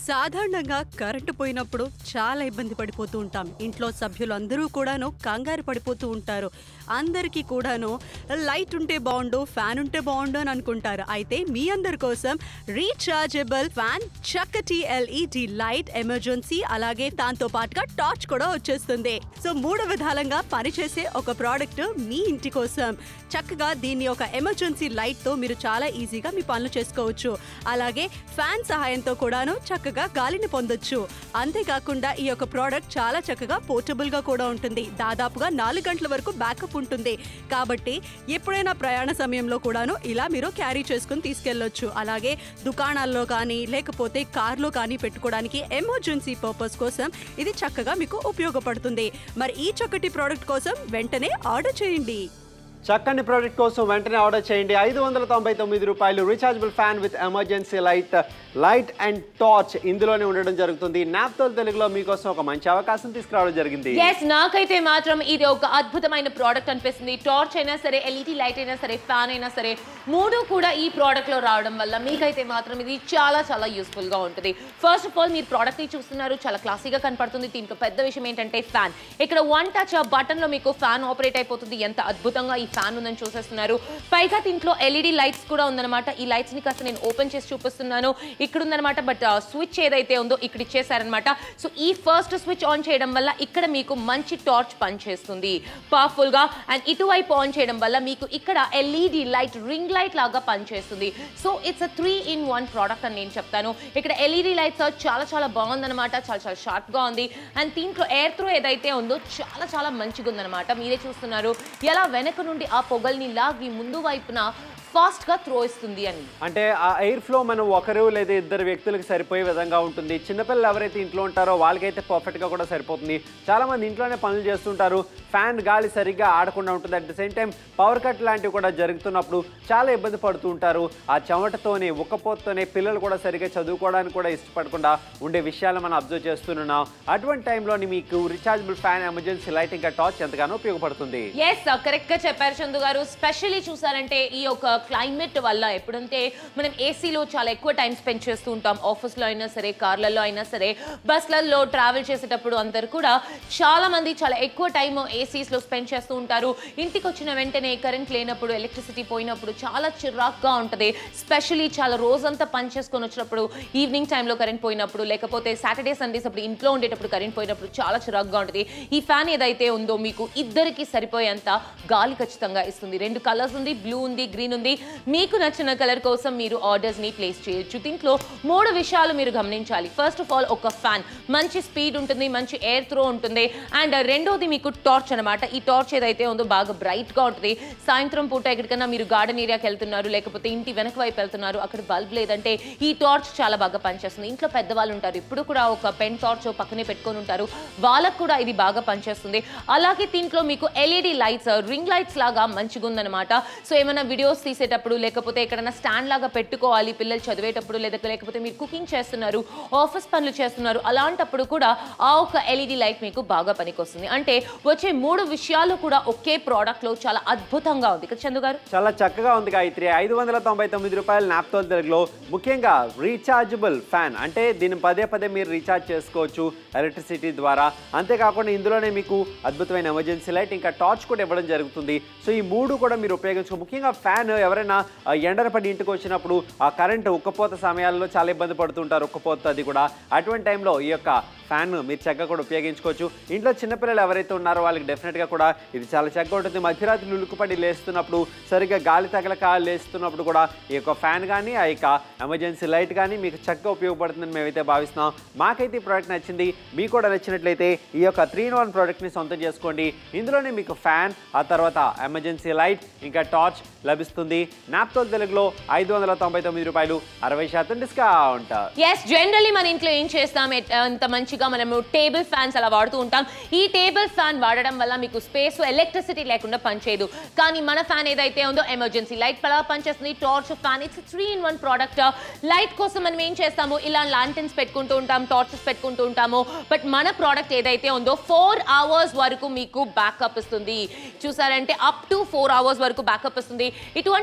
సాధారణంగా కరెంటు పోయినప్పుడు చాలా ఇబ్బంది పడిపోతూ ఉంటాం ఇంట్లో సభ్యులందరూ కూడాను కంగారు పడిపోతూ ఉంటారు అందరికీ కూడాను లైట్ ఉంటే బాగుండు ఫ్యాన్ ఉంటే బాగుండు అని అనుకుంటారు అయితే మీ అందరి కోసం రీఛార్జబుల్ ఫ్యాన్ చక్కటి ఎల్ఈడి లైట్ ఎమర్జెన్సీ అలాగే దాంతో పాటుగా టార్చ్ కూడా వచ్చేస్తుంది సో మూడు విధాలంగా పనిచేసే ఒక ప్రోడక్ట్ మీ ఇంటి కోసం చక్కగా దీన్ని ఒక ఎమర్జెన్సీ లైట్ తో మీరు చాలా ఈజీగా మీ పనులు చేసుకోవచ్చు అలాగే ఫ్యాన్ సహాయంతో కూడాను చక్కగా గాలిని పొందొచ్చు అంతేకాకుండా ఈ యొక్క ప్రోడక్ట్ చాలా చక్కగా పోర్టబుల్ గా కూడా ఉంటుంది దాదాపుగా నాలుగు గంటల వరకు బ్యాకప్ ఉంటుంది కాబట్టి ఎప్పుడైనా ప్రయాణ సమయంలో కూడాను ఇలా మీరు క్యారీ చేసుకుని తీసుకెళ్ళొచ్చు అలాగే దుకాణాల్లో కానీ లేకపోతే కార్లో కానీ పెట్టుకోవడానికి ఎమర్జెన్సీ పర్పస్ కోసం ఇది చక్కగా మీకు ఉపయోగపడుతుంది మరి ఈ చక్కటి ప్రోడక్ట్ కోసం వెంటనే ఆర్డర్ చేయండి చక్కని ప్రోడక్ట్ కోసం వెంటనే ఆర్డర్ చేయండి ఐదు వందల తొంభై తొమ్మిది రూపాయలు rechargeable fan with emergency light light and torch ఇందులోనే ఉండడం జరుగుతుంది నాప్తోల్ తెలుగులో మీకోసం ఒక మంచి అవకాశం తీసుకురావడం జరిగింది ఎస్ నాకైతే మాత్రం ఇది ఒక అద్భుతమైన ప్రోడక్ట్ అనిపిస్తుంది టార్చ్ అయినా సరే ఎల్ఈడి లైట్ అయినా సరే ఫ్యాన్ అయినా సరే మూడు కూడా ఈ ప్రోడక్ట్ లో రావడం వల్ల మీకైతే మాత్రం ఇది చాలా చాలా యూస్ఫుల్ గా ఉంటుంది ఫస్ట్ ఆఫ్ ఆల్ మీరు ప్రోడక్ట్ ని చూస్తున్నారు చాలా క్లాసీగా కనపడుతుంది దీంట్లో పెద్ద విషయం ఏంటంటే ఫ్యాన్ ఇక్కడ వన్ టచ్ బటన్ లో మీకు ఫ్యాన్ ఆపరేట్ అయిపోతుంది ఎంత అద్భుతంగా ఈ ఫ్యాన్ ఉందని చూసేస్తున్నారు పైగా దీంట్లో ఎల్ఈడి లైట్స్ కూడా ఉందన్నమాట ఈ లైట్స్ ని కాస్త నేను ఓపెన్ చేసి చూపిస్తున్నాను ఇక్కడ ఉందన్నమాట బట్ స్విచ్ ఏదైతే ఉందో ఇక్కడ ఇచ్చేసారనమాట సో ఈ ఫస్ట్ స్విచ్ ఆన్ చేయడం వల్ల ఇక్కడ మీకు మంచి టార్చ్ పనిచేస్తుంది పవర్ఫుల్ గా అండ్ ఇటువైపు ఆన్ చేయడం వల్ల మీకు ఇక్కడ ఎల్ఈడి లైట్ రింగ్ లైట్ లాగా పనిచేస్తుంది so it's a three in one product అని నేను చెప్తాను ఇక్కడ ఎల్ఈడి లైట్స్ చాలా చాలా బాగుందన్నమాట చాలా చాలా షార్ప్ గా ఉంది అండ్ దీంట్లో ఎయిర్ త్రో ఏదైతే ఉందో చాలా చాలా మంచిగా ఉందన్నమాట మీరే చూస్తున్నారు ఎలా వెనక నుండి ఆ పొగల్ని లాగి ముందు వైపున ఫాస్ట్ గా త్రో ఇస్తుంది అని అంటే ఆ ఎయిర్ ఫ్లో మనం ఒకరు లేదా ఇద్దరు వ్యక్తులకు సరిపోయే విధంగా ఉంటుంది చిన్నపిల్లలు ఎవరైతే ఇంట్లో ఉంటారో వాళ్ళకైతే పర్ఫెక్ట్గా కూడా సరిపోతుంది చాలా మంది ఇంట్లోనే పనులు చేస్తుంటారు ఫ్యాన్ గాలి సరిగ్గా ఆడకుండా ఉంటుంది at the same time power cut లాంటివి కూడా జరుగుతున్నప్పుడు చాలా ఇబ్బంది పడుతూ ఉంటారు ఆ చెమటతోనే ఉక్కపోతతోనే పిల్లలు కూడా సరిగ్గా చదువుకోవడానికి కూడా ఇష్టపడకుండా ఉండే విషయాలు మనం అబ్జర్వ్ చేస్తున్నాం అటువంటి టైంలోని మీకు రీఛార్జబుల్ ఫ్యాన్ ఎమర్జెన్సీ లైట్ ఇంకా టార్చ్ ఎంతగానో ఉపయోగపడుతుంది ఎస్ కరెక్ట్ గా చెప్పారు చందు గారు స్పెషల్లీ చూసారంటే ఈ యొక్క క్లైమేట్ వల్ల ఎప్పుడంటే మనం ఏసీలో చాలా ఎక్కువ టైం స్పెండ్ చేస్తూ ఉంటాం ఆఫీస్లో అయినా సరే కార్లలో అయినా సరే బస్లలో ట్రావెల్ చేసేటప్పుడు అందరు కూడా చాలా మంది చాలా ఎక్కువ టైం ఏసీస్లో స్పెండ్ చేస్తూ ఉంటారు ఇంటికి వచ్చిన వెంటనే కరెంట్ లేనప్పుడు ఎలక్ట్రిసిటీ పోయినప్పుడు చాలా చిరాక్గా ఉంటుంది స్పెషల్లీ చాలా రోజంతా పని చేసుకొని వచ్చినప్పుడు ఈవినింగ్ టైంలో కరెంట్ పోయినప్పుడు లేకపోతే సాటర్డే సండేస్ అప్పుడు ఇంట్లో ఉండేటప్పుడు కరెంట్ పోయినప్పుడు చాలా చిరాక్గా ఉంటుంది ఈ ఫ్యాన్ ఏదైతే ఉందో మీకు ఇద్దరికి సరిపోయేంత గాలి ఖచ్చితంగా ఇస్తుంది రెండు కలర్స్ ఉంది బ్లూ ఉంది గ్రీన్ ఉంది మీకు నచ్చిన కలర్ కోసం మీరు ఆర్డర్స్ ని ప్లేస్ చేయొచ్చు దీంట్లో మూడు విషయాలు మీరు గమనించాలి ఫస్ట్ ఆఫ్ ఆల్ ఒక ఫ్యాన్ మంచి స్పీడ్ ఉంటుంది మంచి ఎయిర్ త్రో ఉంటుంది అండ్ రెండోది మీకు టార్చ్ అనమాట ఈ టార్చ్ ఏదైతే ఉందో బాగా బ్రైట్ గా ఉంటుంది సాయంత్రం పూట ఎక్కడికైనా మీరు గార్డెన్ ఏరియాకి వెళ్తున్నారు లేకపోతే ఇంటి వెనక వైపు వెళ్తున్నారు అక్కడ బల్బ్ లేదంటే ఈ టార్చ్ చాలా బాగా పనిచేస్తుంది ఇంట్లో పెద్దవాళ్ళు ఉంటారు ఇప్పుడు కూడా ఒక పెన్ టార్చ్ పక్కనే పెట్టుకొని ఉంటారు వాళ్ళకు కూడా ఇది బాగా పనిచేస్తుంది అలాగే దీంట్లో మీకు ఎల్ఈడి లైట్స్ రింగ్ లైట్స్ లాగా మంచిగా ఉందన్నమాట సో ఏమైనా వీడియోస్ తీసేటప్పుడు లేకపోతే ఎక్కడైనా స్టాండ్ లాగా పెట్టుకోవాలి పిల్లలు చదివేటప్పుడు లేదా లేకపోతే మీరు కుకింగ్ చేస్తున్నారు ఆఫీస్ పనులు చేస్తున్నారు అలాంటప్పుడు కూడా ఆ ఒక ఎల్ఈడి లైట్ మీకు బాగా పనికొస్తుంది అంటే వచ్చే మూడు విషయాలు కూడా ఒకే ప్రోడక్ట్ లో చాలా అద్భుతంగా ఉంది కదా చందు గారు చాలా చక్కగా ఉంది గాయత్రి ఐదు వందల తొంభై తొమ్మిది రూపాయలు నాప్తోల్ తెలుగులో ముఖ్యంగా రీఛార్జబుల్ ఫ్యాన్ అంటే దీన్ని పదే పదే మీరు రీఛార్జ్ చేసుకోవచ్చు ఎలక్ట్రిసిటీ ద్వారా అంతేకాకుండా ఇందులోనే మీకు అద్భుతమైన ఎమర్జెన్సీ లైట్ ఇంకా టార్చ్ కూడా ఇవ్వడం జరుగుతుంది సో ఈ మూడు కూడా మీరు ఉపయోగించుకో ముఖ్యంగా ఫ్యాన్ ఎవరైనా ఆ, ఎండన పడి ఇంటికి వచ్చినప్పుడు ఆ కరెంట్ ఉక్కపోత సమయాల్లో చాలా ఇబ్బంది పడుతుంటారు ఉక్కపోత అది కూడా అటువంటి టైంలో ఈ యొక్క ఫ్యాన్ మీరు చక్కగా కూడా ఉపయోగించుకోవచ్చు ఇంట్లో చిన్నపిల్లలు ఎవరైతే ఉన్నారో వాళ్ళకి డెఫినెట్గా కూడా ఇది చాలా చక్కగా ఉంటుంది మధ్యరాత్రి ఉలుకుపడి లేస్తున్నప్పుడు సరిగ్గా గాలి తగలక లేస్తున్నప్పుడు కూడా ఈ యొక్క ఫ్యాన్ కానీ ఆ యొక్క ఎమర్జెన్సీ లైట్ కానీ మీకు చక్కగా ఉపయోగపడుతుందని మేమైతే భావిస్తున్నాం మాకైతే ఈ ప్రోడక్ట్ నచ్చింది మీకు కూడా నచ్చినట్లయితే ఈ యొక్క త్రీ ఇన్ వన్ ప్రోడక్ట్ని సొంతం చేసుకోండి ఇందులోనే మీకు ఫ్యాన్ ఆ తర్వాత ఎమర్జెన్సీ లైట్ ఇంకా టార్చ్ లభిస్తుంది నాప్తోల్ తెలుగులో ఐదు వందల తొంభై తొమ్మిది రూపాయలు అరవై శాతం డిస్కౌంట్ ఎస్ జనరల్లీ మన ఇంట్లో ఏం చేస్తాం ఎట్- అంత మంచిగా మనము టేబుల్ ఫ్యాన్స్ అలా వాడుతూ ఉంటాం ఈ టేబుల్ ఫ్యాన్ వాడడం వల్ల మీకు స్పేస్ ఎలక్ట్రిసిటీ లేకుండా పనిచేయదు కానీ మన ఫ్యాన్ ఏదైతే ఉందో ఎమర్జెన్సీ లైట్ అలా పనిచేస్తుంది torch fan it's three in one product light కోసం మనం ఏం చేస్తాము ఇలా లాంటన్స్ పెట్టుకుంటూ ఉంటాం టార్చెస్ పెట్టుకుంటూ ఉంటాము బట్ మన ప్రోడక్ట్ ఏదైతే ఉందో ఫోర్ అవర్స్ వరకు మీకు బ్యాకప్ ఇస్తుంది చూసారంటే అప్ టు ఫోర్ అవర్స్ వరకు బ్యాకప్ ఇస్తుంది ఇటువంటి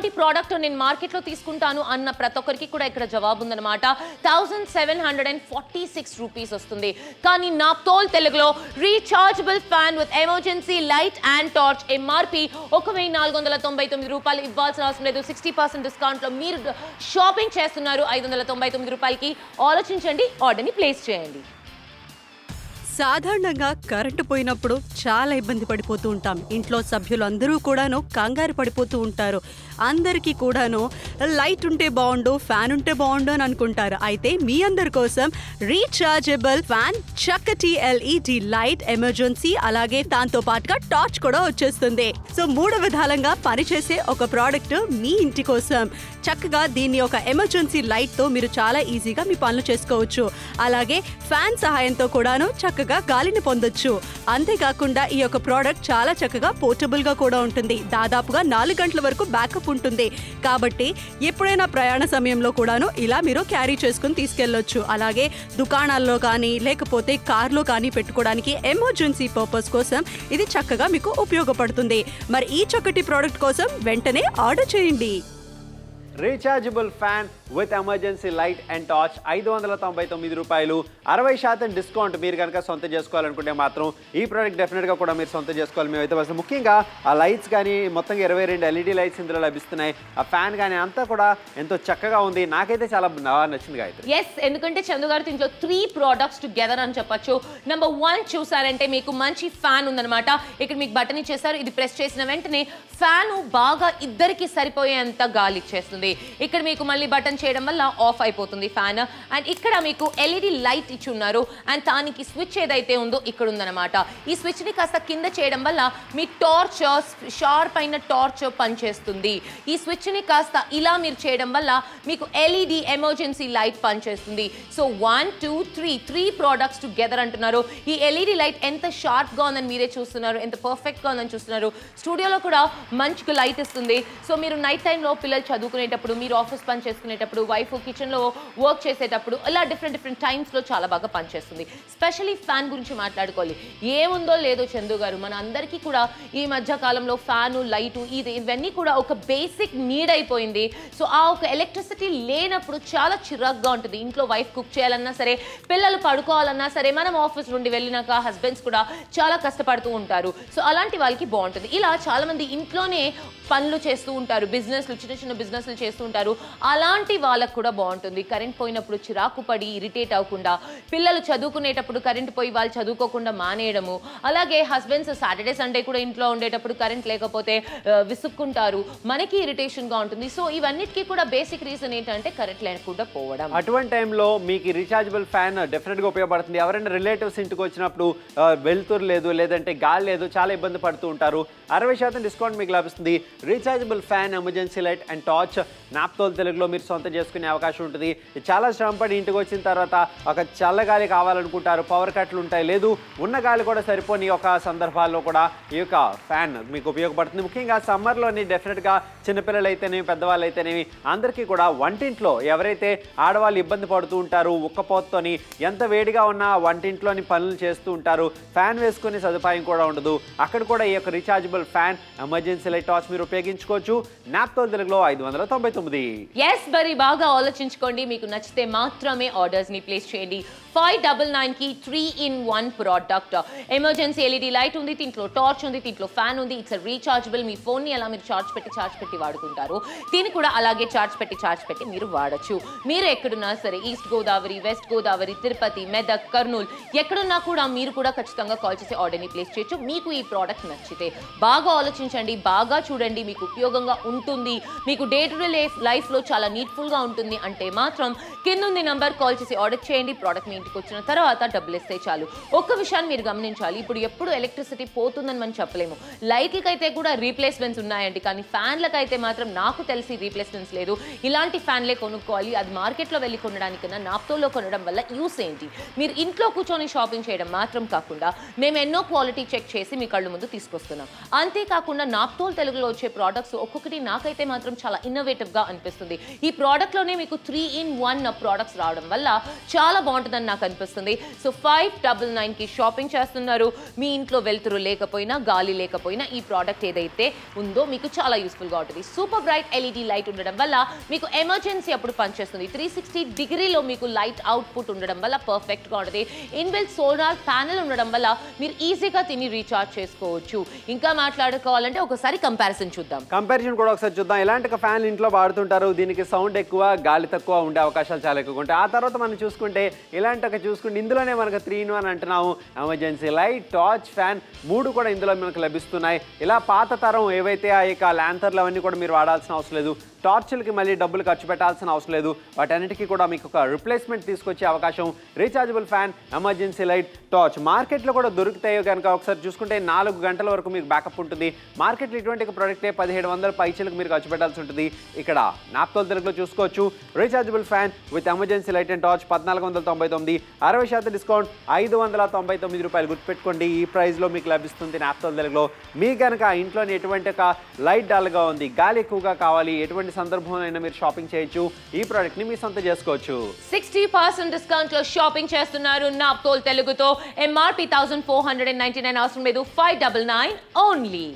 ఇలాంటి ప్రోడక్ట్ నేను మార్కెట్లో తీసుకుంటాను అన్న ప్రతి ఒక్కరికి కూడా ఇక్కడ జవాబు ఉందన్నమాట thousand seven hundred and forty six rupees వస్తుంది కానీ నా తోల్ తెలుగులో rechargeable fan with emergency light and torch MRP ఒక వెయ్యి నాలుగు వందల తొంభై తొమ్మిది రూపాయలు ఇవ్వాల్సిన అవసరం లేదు సిక్స్టీ పర్సెంట్ డిస్కౌంట్లో మీరు షాపింగ్ చేస్తున్నారు ఐదు వందల తొంభై తొమ్మిది రూపాయలకి ఆలోచించండి ఆర్డర్ని ప్లేస్ చేయండి సాధారణంగా కరెంటు పోయినప్పుడు చాలా ఇబ్బంది పడిపోతూ ఉంటాం ఇంట్లో సభ్యులందరూ కూడాను కంగారు పడిపోతూ ఉంటారు అందరికీ కూడాను లైట్ ఉంటే బాగుండు ఫ్యాన్ ఉంటే బాగుండు అని అనుకుంటారు అయితే మీ అందరి కోసం రీఛార్జబుల్ ఫ్యాన్ చక్కటి ఎల్ఈడి లైట్ ఎమర్జెన్సీ అలాగే దాంతో పాటుగా టార్చ్ కూడా వచ్చేస్తుంది సో మూడు విధాలంగా పనిచేసే ఒక ప్రోడక్ట్ మీ ఇంటి కోసం చక్కగా దీన్ని ఒక ఎమర్జెన్సీ లైట్ తో మీరు చాలా ఈజీగా మీ పనులు చేసుకోవచ్చు అలాగే ఫ్యాన్ సహాయంతో కూడాను చక్కగా గాలిని పొందొచ్చు అంతేకాకుండా ఈ యొక్క ప్రోడక్ట్ చాలా చక్కగా పోర్టబుల్ గా కూడా ఉంటుంది దాదాపుగా నాలుగు గంటల వరకు బ్యాకప్ ఉంటుంది కాబట్టి ఎప్పుడైనా ప్రయాణ సమయంలో కూడాను ఇలా మీరు క్యారీ చేసుకుని తీసుకెళ్ళొచ్చు అలాగే దుకాణాల్లో కానీ లేకపోతే కార్లో కానీ పెట్టుకోవడానికి ఎమర్జెన్సీ పర్పస్ కోసం ఇది చక్కగా మీకు ఉపయోగపడుతుంది మరి ఈ చక్కటి ప్రోడక్ట్ కోసం వెంటనే ఆర్డర్ చేయండి rechargeable fan with emergency light and torch ఐదు వందల తొంభై తొమ్మిది రూపాయలు అరవై శాతం డిస్కౌంట్ మీరు కనుక సొంత చేసుకోవాలనుకుంటే మాత్రం ఈ ప్రోడక్ట్ డెఫినెట్గా కూడా మీరు సొంత చేసుకోవాలి మేమైతే అసలు ముఖ్యంగా ఆ లైట్స్ కానీ మొత్తం ఇరవై రెండు ఎల్ఈడి లైట్స్ ఇందులో లభిస్తున్నాయి ఆ ఫ్యాన్ కానీ అంతా కూడా ఎంతో చక్కగా ఉంది నాకైతే చాలా బాగా నచ్చింది గాయత్రి ఎస్ ఎందుకంటే చందు గారు దీంట్లో త్రీ ప్రోడక్ట్స్ టుగెదర్ అని చెప్పొచ్చు నెంబర్ వన్ చూసారంటే మీకు మంచి ఫ్యాన్ ఉందన్నమాట ఇక్కడ మీకు బటన్ ఇచ్చేసారు ఇది ప్రెస్ చేసిన వెంటనే ఫ్యాన్ బాగా ఇద్దరికి సరిపోయేంత గాలి ఇచ్చేస్తుంది ఇక్కడ మీకు మళ్ళీ బటన్ చేయడం వల్ల ఆఫ్ అయిపోతుంది ఫ్యాన్ అండ్ ఇక్కడ మీకు ఎల్ఈడి లైట్ ఇచ్చి ఉన్నారు అండ్ దానికి స్విచ్ ఏదైతే ఉందో ఇక్కడ ఉందన్నమాట ఈ స్విచ్ ని కాస్త కింద చేయడం వల్ల మీ టార్చ్ షార్ప్ అయిన టార్చ్ పనిచేస్తుంది ఈ స్విచ్ ని కాస్త ఇలా మీరు చేయడం వల్ల మీకు ఎల్ఈడి ఎమర్జెన్సీ లైట్ పనిచేస్తుంది so one two three three products together అంటున్నారు ఈ ఎల్ఈడి లైట్ ఎంత షార్ప్ గా ఉందని మీరే చూస్తున్నారు ఎంత పర్ఫెక్ట్ గా ఉందని చూస్తున్నారు స్టూడియోలో కూడా మంచిగా లైట్ ఇస్తుంది సో మీరు నైట్ టైంలో పిల్లలు చదువుకునేటప్పుడు మీరు ఆఫీస్ పని చేసుకునేటప్పుడు వైఫ్ కిచెన్లో వర్క్ చేసేటప్పుడు ఇలా డిఫరెంట్ డిఫరెంట్ టైమ్స్లో చాలా బాగా పనిచేస్తుంది స్పెషల్లీ ఫ్యాన్ గురించి మాట్లాడుకోవాలి ఏముందో లేదో చందు గారు మన అందరికీ కూడా ఈ మధ్య కాలంలో ఫ్యాను లైటు ఇది ఇవన్నీ కూడా ఒక బేసిక్ నీడ్ అయిపోయింది సో ఆ ఒక ఎలక్ట్రిసిటీ లేనప్పుడు చాలా చిరాగ్గా ఉంటుంది ఇంట్లో వైఫ్ కుక్ చేయాలన్నా సరే పిల్లలు పడుకోవాలన్నా సరే మనం ఆఫీస్ నుండి వెళ్ళినాక హస్బెండ్స్ కూడా చాలా కష్టపడుతూ ఉంటారు సో అలాంటి వాళ్ళకి బాగుంటుంది ఇలా చాలా మంది ఇంట్లోనే పనులు చేస్తూ ఉంటారు బిజినెస్లు చిన్న చిన్న బిజినెస్లు చేస్తూ ఉంటారు అలాంటి వాళ్ళకు కూడా బాగుంటుంది కరెంట్ పోయినప్పుడు చిరాకు పడి ఇరిటేట్ అవ్వకుండా పిల్లలు చదువుకునేటప్పుడు కరెంట్ పోయి వాళ్ళు చదువుకోకుండా మానేయడము అలాగే హస్బెండ్స్ సాటర్డే సండే కూడా ఇంట్లో ఉండేటప్పుడు కరెంట్ లేకపోతే ఆ, విసుక్కుంటారు మనకి ఇరిటేషన్ గా ఉంటుంది సో ఇవన్నిటికీ కూడా బేసిక్ రీజన్ ఏంటంటే కరెంట్ లేకుండా పోవడం అటువంటి టైంలో మీకు రీఛార్జబుల్ ఫ్యాన్ డెఫినెట్గా ఉపయోగపడుతుంది ఎవరైనా రిలేటివ్స్ ఇంటికి వచ్చినప్పుడు ఆ, వెలుతురు లేదు లేదంటే గాలి లేదు చాలా ఇబ్బంది పడుతూ ఉంటారు అరవై శాతం డిస్కౌంట్ మీకు లభిస్తుంది rechargeable fan emergency light and torch Naaptol తెలుగులో మీరు సొంతం చేసుకునే అవకాశం ఉంటుంది చాలా శ్రమపడి ఇంటికి వచ్చిన తర్వాత ఒక చల్లగాలి కావాలనుకుంటారు పవర్ కట్లు ఉంటాయి లేదు ఉన్న గాలి కూడా సరిపోని ఒక సందర్భాల్లో కూడా ఈ యొక్క ఫ్యాన్ మీకు ఉపయోగపడుతుంది ముఖ్యంగా సమ్మర్లోని డెఫినెట్గా చిన్నపిల్లలు అయితేనేమి పెద్దవాళ్ళు అయితేనేమి అందరికీ కూడా వంటింట్లో ఎవరైతే ఆడవాళ్ళు ఇబ్బంది పడుతూ ఉంటారు ఉక్కపోతతోని ఎంత వేడిగా ఉన్నా వంటింట్లోని పనులు చేస్తూ ఉంటారు ఫ్యాన్ వేసుకునే సదుపాయం కూడా ఉండదు అక్కడ కూడా ఈ యొక్క rechargeable fan emergency light torch మీరు ఉపయోగించుకోవచ్చు నాప్తోల్ తెలుగులో ఐదు వందల తొంభై తొమ్మిది ఎస్ మరి బాగా ఆలోచించుకోండి మీకు నచ్చితే మాత్రమే ఆర్డర్స్ ని ప్లేస్ చేయండి ఫైవ్ డబల్ నైన్ కి three in one product emergency LED light ఉంది దీంట్లో టార్చ్ ఉంది దీంట్లో ఫ్యాన్ ఉంది ఇట్స్ రీఛార్జబుల్ మీ ఫోన్ ని అలా మీరు చార్జ్ పెట్టి చార్జ్ పెట్టి వాడుకుంటారు దీన్ని కూడా అలాగే చార్జ్ పెట్టి చార్జ్ పెట్టి మీరు వాడచ్చు మీరు ఎక్కడున్నా సరే ఈస్ట్ గోదావరి వెస్ట్ గోదావరి తిరుపతి మెదక్ కర్నూలు ఎక్కడున్నా కూడా మీరు కూడా ఖచ్చితంగా కాల్ చేసి ఆర్డర్ ని ప్లేస్ చేయొచ్చు మీకు ఈ ప్రోడక్ట్ నచ్చితే బాగా ఆలోచించండి బాగా చూడండి మీకు ఉపయోగంగా ఉంటుంది మీకు డే టు డే లైఫ్ లైఫ్లో చాలా నీడ్ఫుల్గా ఉంటుంది అంటే మాత్రం కింద ఉంది నంబర్ కాల్ చేసి ఆర్డర్ చేయండి ప్రోడక్ట్ మీ ఇంటికి వచ్చిన తర్వాత డబ్బులు ఇస్తే చాలు ఒక్క విషయాన్ని మీరు గమనించాలి ఇప్పుడు ఎప్పుడు ఎలక్ట్రిసిటీ పోతుందని మనం చెప్పలేము లైట్లకైతే కూడా రీప్లేస్మెంట్స్ ఉన్నాయండి కానీ ఫ్యాన్లకైతే మాత్రం నాకు తెలిసి రీప్లేస్మెంట్స్ లేదు ఇలాంటి ఫ్యాన్లే కొనుక్కోవాలి అది మార్కెట్లో వెళ్ళి కొనడానికన్నా నాప్తోలో కొనడం వల్ల యూస్ ఏంటి మీరు ఇంట్లో కూర్చొని షాపింగ్ చేయడం మాత్రం కాకుండా మేము ఎన్నో క్వాలిటీ చెక్ చేసి మీ కళ్ళు ముందు తీసుకొస్తున్నాం అంతేకాకుండా నాప్తోల్ తెలుగులో వచ్చే ప్రోడక్ట్స్ ఒక్కొక్కటి నాకైతే మాత్రం చాలా innovative గా అనిపిస్తుంది ఈ product లోనే మీకు త్రీ ఇన్ వన్ ప్రోడక్ట్స్ రావడం వల్ల చాలా బాగుంటుందని నాకు అనిపిస్తుంది సో ఫైవ్ డబుల్ కి షాపింగ్ చేస్తున్నారు మీ ఇంట్లో వెళ్తురు లేకపోయినా గాలి లేకపోయినా ఈ ప్రోడక్ట్ ఏదైతే ఉందో మీకు చాలా యూస్ఫుల్ గా ఉంటుంది సూపర్ బ్రైట్ ఎల్ఈడి లైట్ ఉండడం వల్ల మీకు ఎమర్జెన్సీ అప్పుడు పనిచేస్తుంది త్రీ సిక్స్టీ డిగ్రీలో మీకు లైట్ అవుట్పుట్ ఉండడం వల్ల పర్ఫెక్ట్ గా ఉంటుంది ఇన్బిల్ట్ సోలార్ ప్యానెల్ ఉండడం వల్ల మీరు ఈజీగా తిని రీఛార్జ్ చేసుకోవచ్చు ఇంకా మాట్లాడుకోవాలంటే ఒకసారి కంపారిజన్ చూద్దాం కంపారిజన్ కూడా ఒకసారి చూద్దాం ఇలాంటి ఒక ఫ్యాన్ ఇంట్లో వాడుతుంటారు దీనికి సౌండ్ ఎక్కువ గాలి తక్కువ ఉండే అవకాశాలు చాలా ఎక్కువ ఉంటాయి ఆ తర్వాత మనం చూసుకుంటే ఇలాంటి ఒక చూసుకుంటే ఇందులోనే మనకు త్రీ ఇన్ వన్ అంటున్నాము ఎమర్జెన్సీ లైట్ టార్చ్ ఫ్యాన్ మూడు కూడా ఇందులో మనకు లభిస్తున్నాయి ఇలా పాత తరం ఏవైతే ఆ యొక్క ల్యాంతర్లు అవన్నీ కూడా మీరు వాడాల్సిన అవసరం లేదు టార్చ్లకి మళ్ళీ డబ్బులు ఖర్చు పెట్టాల్సిన అవసరం లేదు వాటన్నిటికీ కూడా మీకు ఒక రిప్లేస్మెంట్ తీసుకొచ్చే అవకాశం rechargeable fan emergency light torch మార్కెట్లో కూడా దొరుకుతాయో కనుక ఒకసారి చూసుకుంటే నాలుగు గంటల వరకు మీకు బ్యాకప్ ఉంటుంది మార్కెట్లో ఇటువంటి ప్రోడక్టే పదిహేడు వందల పైచలకు మీరు ఖర్చు పెట్టాల్సి ఉంటుంది ఇక్కడ నాప్తోల్ తెలుగులో చూసుకోవచ్చు rechargeable fan with emergency light and torch పద్నాలుగు వందల తొంభై తొమ్మిది అరవై శాతం డిస్కౌంట్ ఐదు వందల తొంభై తొమ్మిది రూపాయలు గుర్తుపెట్టుకోండి ఈ ప్రైస్లో మీకు లభిస్తుంది నాప్తోల్ తెలుగులో మీ కనుక ఇంట్లోని ఎటువంటి ఒక లైట్ డల్గా ఉంది గాలి ఎక్కువగా కావాలి ఎటువంటి సందర్భంలో అయినా మీరు షాపింగ్ చేయొచ్చు ఈ ప్రోడక్ట్ని మీ సొంత చేసుకోవచ్చు సిక్స్టీ పర్సెంట్ డిస్కౌంట్ లో షాపింగ్ చేస్తున్నారు నాప్తోల్ తెలుగుతో MRP thousand four hundred and ninety nine అవసరం లేదు ఫైవ్ డబల్ నైన్ ఓన్లీ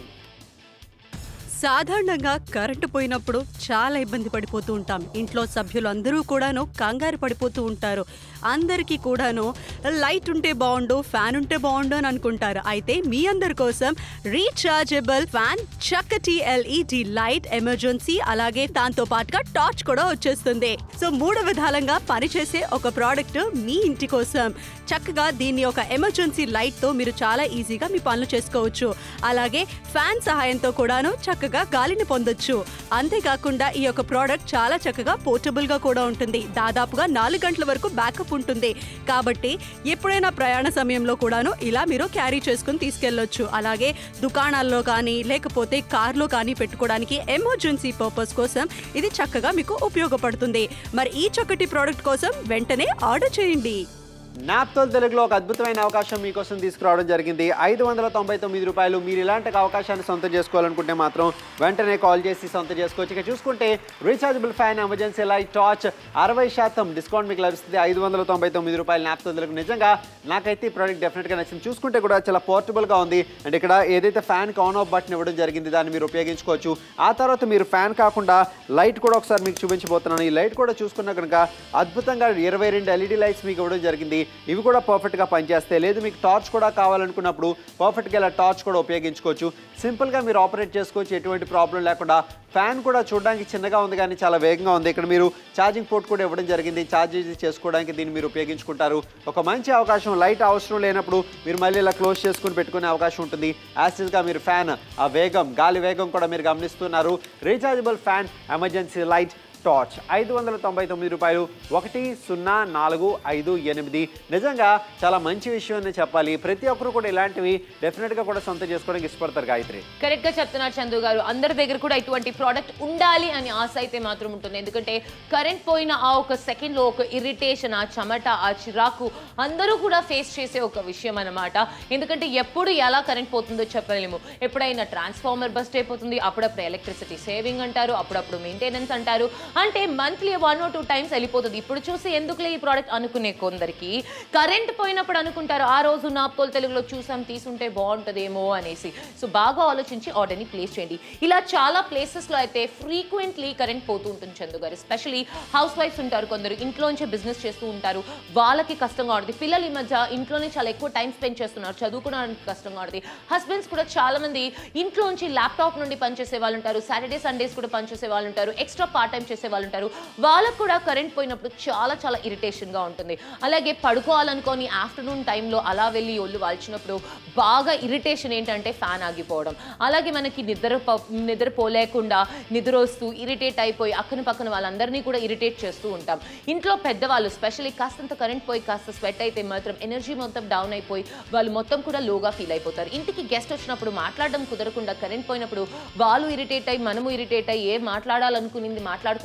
సాధారణంగా కరెంటు పోయినప్పుడు చాలా ఇబ్బంది పడిపోతూ ఉంటాం ఇంట్లో సభ్యులందరూ కూడాను కంగారు పడిపోతూ ఉంటారు అందరికీ కూడాను లైట్ ఉంటే బాగుండు ఫ్యాన్ ఉంటే బాగుండు అని అనుకుంటారు అయితే మీ అందరి కోసం రీఛార్జబుల్ ఫ్యాన్ చక్కటి ఎల్ఈడి లైట్ ఎమర్జెన్సీ అలాగే దాంతో పాటుగా టార్చ్ కూడా వచ్చేస్తుంది సో మూడు విధాలంగా పనిచేసే ఒక ప్రోడక్ట్ మీ ఇంటి కోసం చక్కగా దీన్ని ఒక ఎమర్జెన్సీ లైట్ తో మీరు చాలా ఈజీగా మీ పనులు చేసుకోవచ్చు అలాగే ఫ్యాన్ సహాయంతో కూడాను చక్కగా గాలిని పొందొచ్చు అంతేకాకుండా ఈ యొక్క ప్రోడక్ట్ చాలా చక్కగా పోర్టబుల్ గా కూడా ఉంటుంది దాదాపుగా నాలుగు గంటల వరకు బ్యాకప్ ఉంటుంది కాబట్టి ఎప్పుడైనా ప్రయాణ సమయంలో కూడాను ఇలా మీరు క్యారీ చేసుకుని తీసుకెళ్ళొచ్చు అలాగే దుకాణాల్లో కానీ లేకపోతే కార్లో కానీ పెట్టుకోవడానికి ఎమర్జెన్సీ పర్పస్ కోసం ఇది చక్కగా మీకు ఉపయోగపడుతుంది మరి ఈ చక్కటి ప్రోడక్ట్ కోసం వెంటనే ఆర్డర్ చేయండి నాప్తోల్ తెలుగులో ఒక అద్భుతమైన అవకాశం మీకోసం తీసుకురావడం జరిగింది ఐదు వందల తొంభై తొమ్మిది రూపాయలు మీరు ఇలాంటి ఒక అవకాశాన్ని సొంతం చేసుకోవాలనుకుంటే మాత్రం వెంటనే కాల్ చేసి సొంతం చేసుకోవచ్చు ఇక చూసుకుంటే rechargeable fan emergency light torch అరవై శాతం డిస్కౌంట్ మీకు లభిస్తుంది ఐదు వందల తొంభై తొమ్మిది రూపాయలు నాప్తోల్ తెలుగు నిజంగా నాకైతే ఈ ప్రోడక్ట్ డెఫినెట్గా నచ్చింది చూసుకుంటే కూడా చాలా పోర్టబుల్గా ఉంది అండ్ ఇక్కడ ఏదైతే ఫ్యాన్కి ఆన్ ఆఫ్ బటన్ ఇవ్వడం జరిగింది దాన్ని మీరు ఉపయోగించుకోవచ్చు ఆ తర్వాత మీరు ఫ్యాన్ కాకుండా లైట్ కూడా ఒకసారి మీకు చూపించబోతున్నాను ఈ లైట్ కూడా చూసుకున్నా కనుక అద్భుతంగా ఇరవై రెండు ఎల్ఈడి లైట్స్ మీకు ఇవ్వడం జరిగింది ఇవి కూడా పర్ఫెక్ట్గా పనిచేస్తాయి లేదు మీకు టార్చ్ కూడా కావాలనుకున్నప్పుడు పర్ఫెక్ట్గా ఇలా టార్చ్ కూడా ఉపయోగించుకోవచ్చు సింపుల్గా మీరు ఆపరేట్ చేసుకోవచ్చు ఎటువంటి ప్రాబ్లం లేకుండా ఫ్యాన్ కూడా చూడడానికి చిన్నగా ఉంది కానీ చాలా వేగంగా ఉంది ఇక్కడ మీరు ఛార్జింగ్ పోర్ట్ కూడా ఇవ్వడం జరిగింది ఛార్జ్ చేసుకోవడానికి దీన్ని మీరు ఉపయోగించుకుంటారు ఒక మంచి అవకాశం లైట్ అవసరం లేనప్పుడు మీరు మళ్ళీ ఇలా క్లోజ్ చేసుకుని పెట్టుకునే అవకాశం ఉంటుంది యాసిడ్గా మీరు ఫ్యాన్ ఆ వేగం గాలి వేగం కూడా మీరు గమనిస్తున్నారు rechargeable fan emergency light torch ఐదు వందల తొంభై తొమ్మిది రూపాయలు ఒకటి సున్నా నాలుగు ఐదు ఎనిమిది నిజంగా చాలా మంచి విషయం అని చెప్పాలి ప్రతి ఒక్కరు కూడా ఇలాంటివి డెఫినెట్గా కూడా సొంతం చేసుకోవడానికి ఇష్టపడతారు గాయత్రి కరెక్ట్ గా చెప్తున్నారు చందు గారు అందరి దగ్గర కూడా ఇటువంటి ప్రోడక్ట్ ఉండాలి అని ఆశ అయితే మాత్రం ఉంటుంది ఎందుకంటే కరెంట్ పోయిన ఆ ఒక సెకండ్ లో ఒక ఇరిటేషన్ ఆ చెమట ఆ చిరాకు అందరూ కూడా ఫేస్ చేసే ఒక విషయం అన్నమాట ఎందుకంటే ఎప్పుడు ఎలా కరెంట్ పోతుందో చెప్పలేము ఎప్పుడైనా ట్రాన్స్ఫార్మర్ బస్ట్ అయిపోతుంది అప్పుడప్పుడు ఎలక్ట్రిసిటీ సేవింగ్ అంటారు అప్పుడప్పుడు మెయింటెనెన్స్ అంటారు అంటే monthly one or two times వెళ్ళిపోతుంది ఇప్పుడు చూసి ఎందుకులే ఈ ప్రోడక్ట్ అనుకునే కొందరికి కరెంట్ పోయినప్పుడు అనుకుంటారు ఆ రోజు నాప్తోల్ తెలుగులో చూసాం తీసుంటే బాగుంటుందేమో అనేసి సో బాగా ఆలోచించి ఆర్డర్ని ప్లేస్ చేయండి ఇలా చాలా ప్లేసెస్లో అయితే ఫ్రీక్వెంట్లీ కరెంట్ పోతూ ఉంటుంది చందు గారు ఎస్పెషలీ హౌస్ వైఫ్స్ ఉంటారు కొందరు ఇంట్లోంచే బిజినెస్ చేస్తూ ఉంటారు వాళ్ళకి కష్టంగా ఉంటుంది పిల్లలు ఈ మధ్య ఇంట్లోనే చాలా ఎక్కువ టైం స్పెండ్ చేస్తున్నారు చదువుకోవడానికి కష్టంగా ఉంటుంది హస్బెండ్స్ కూడా చాలా మంది ఇంట్లోంచి ల్యాప్టాప్ నుండి పనిచేసే వాళ్ళు ఉంటారు సాటర్డే సండేస్ కూడా పనిచేసే వాళ్ళు ఉంటారు ఎక్స్ట్రా పార్ట్ టైం చేసే వాళ్ళు ఉంటారు వాళ్ళకు కూడా కరెంట్ పోయినప్పుడు చాలా చాలా ఇరిటేషన్గా ఉంటుంది అలాగే పడుకోవాలనుకొని ఆఫ్టర్నూన్ టైంలో అలా వెళ్ళి ఒళ్ళు వాల్చినప్పుడు బాగా ఇరిటేషన్ ఏంటంటే ఫ్యాన్ ఆగిపోవడం అలాగే మనకి నిద్ర ప- నిద్రపోలేకుండా నిద్ర వస్తూ ఇరిటేట్ అయిపోయి అక్కన పక్కన వాళ్ళందరినీ కూడా ఇరిటేట్ చేస్తూ ఉంటాం ఇంట్లో పెద్దవాళ్ళు స్పెషల్లీ కాస్తంత కరెంట్ పోయి కాస్త స్వెట్ అయితే మాత్రం ఎనర్జీ మొత్తం డౌన్ అయిపోయి వాళ్ళు మొత్తం కూడా లోగా ఫీల్ అయిపోతారు ఇంటికి గెస్ట్ వచ్చినప్పుడు మాట్లాడడం కుదరకుండా కరెంట్ పోయినప్పుడు వాళ్ళు ఇరిటేట్ అయ్యి మనము ఇరిటేట్ అయ్యి ఏం మాట్లాడాలనుకునింది మాట్లాడకుండా